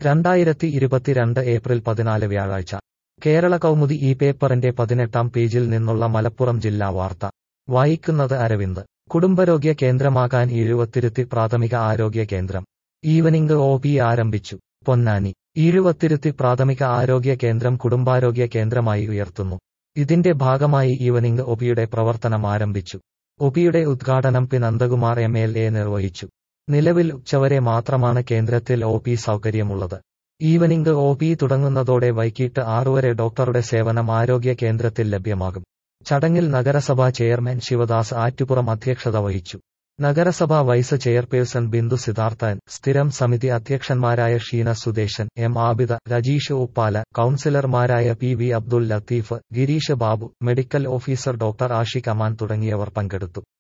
രണ്ടായിരത്തി ഇരുപത്തിരണ്ട് ഏപ്രിൽ പതിനാല് വ്യാഴാഴ്ച കേരള കൗമുദി ഈ പേപ്പറിന്റെ പതിനെട്ടാം പേജിൽ നിന്നുള്ള മലപ്പുറം ജില്ലാ വാർത്ത വായിക്കുന്നത് അരവിന്ദ് കുടുംബാരോഗ്യ കേന്ദ്രമാകാൻ ഈഴുവത്തിരുത്തി പ്രാഥമിക ആരോഗ്യ കേന്ദ്രം ഈവനിംഗ് ഒ പി ആരംഭിച്ചു പൊന്നാനി ഈഴുവത്തിരുത്തി പ്രാഥമിക ആരോഗ്യ കേന്ദ്രം കുടുംബാരോഗ്യ കേന്ദ്രമായി ഉയർത്തുന്നു ഇതിന്റെ ഭാഗമായി ഈവനിംഗ് ഒപിയുടെ പ്രവർത്തനം ആരംഭിച്ചു ഒപിയുടെ ഉദ്ഘാടനം P Nandakumar M L A നിർവഹിച്ചു നിലവിൽ ഉച്ചവരെ മാത്രമാണ് കേന്ദ്രത്തിൽ ഒ പി സൗകര്യമുള്ളത് ഈവനിംഗ് ഒ പി തുടങ്ങുന്നതോടെ വൈകിട്ട് ആറുവരെ ഡോക്ടറുടെ സേവനം ആരോഗ്യ കേന്ദ്രത്തിൽ ലഭ്യമാകും ചടങ്ങിൽ നഗരസഭാ ചെയർമാൻ ശിവദാസ് ആറ്റുപുറം അധ്യക്ഷത വഹിച്ചു നഗരസഭാ വൈസ് ചെയർപേഴ്സൺ ബിന്ദു സിദ്ധാർത്ഥൻ സ്ഥിരം സമിതി അധ്യക്ഷന്മാരായ ഷീന സുദേശൻ എം ആബിദ രജീഷ് ഉപ്പാല കൌൺസിലർമാരായ P V Abdul Latheef Girish Babu medical officer doctor Ashiq Aman തുടങ്ങിയവർ പങ്കെടുത്തു